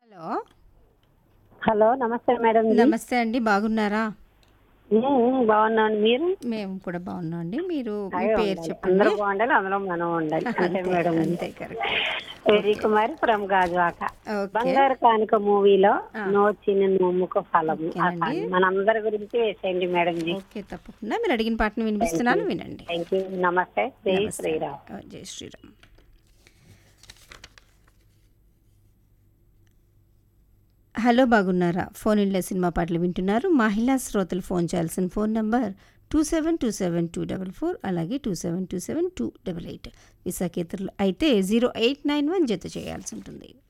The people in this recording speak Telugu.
హలో హలో నమస్తే మేడం జీ. నమస్తే అండి బాగున్నారా ఉమ్, ఉమ్, బాగున్నాను మీరు మేము కూడా బాగున్నాం అండి మీరు మీ అయ్యో, పేరు ఉండాలి. చెప్పండి అందరూ బాగుండాలి అందులో మనం ఉండాలి అంతే అంతే మేడం అంతే correct very Kumari from Gajuwaka okay బంగారు కానుక మూవీలో ఆ. నో చిన్న నోముక ఫలము ఆ ఓకేనండి. సాంగ్ మనందరి గురించి వేసేయండి మేడం జీ ఓకే తప్పకుండా మీరు అడిగిన పాటను వినిపిస్తున్నాను వినండి థ్యాంక్ యూ నమస్తే జై నమస్తే. శ్రీరామ్ ఆ, జై శ్రీరామ్ హలో బాగున్నారా ఫోన్ ఇన్లే సినిమా పాటలు వింటున్నారు మహిళా శ్రోతలు ఫోన్ చేయాల్సిన phone number two seven two seven two double four అలాగే two seven two seven two double eight విశాఖేతరులు అయితే జీరో ఎయిట్ నైన్ వన్ జత చేయాల్సి ఉంటుంది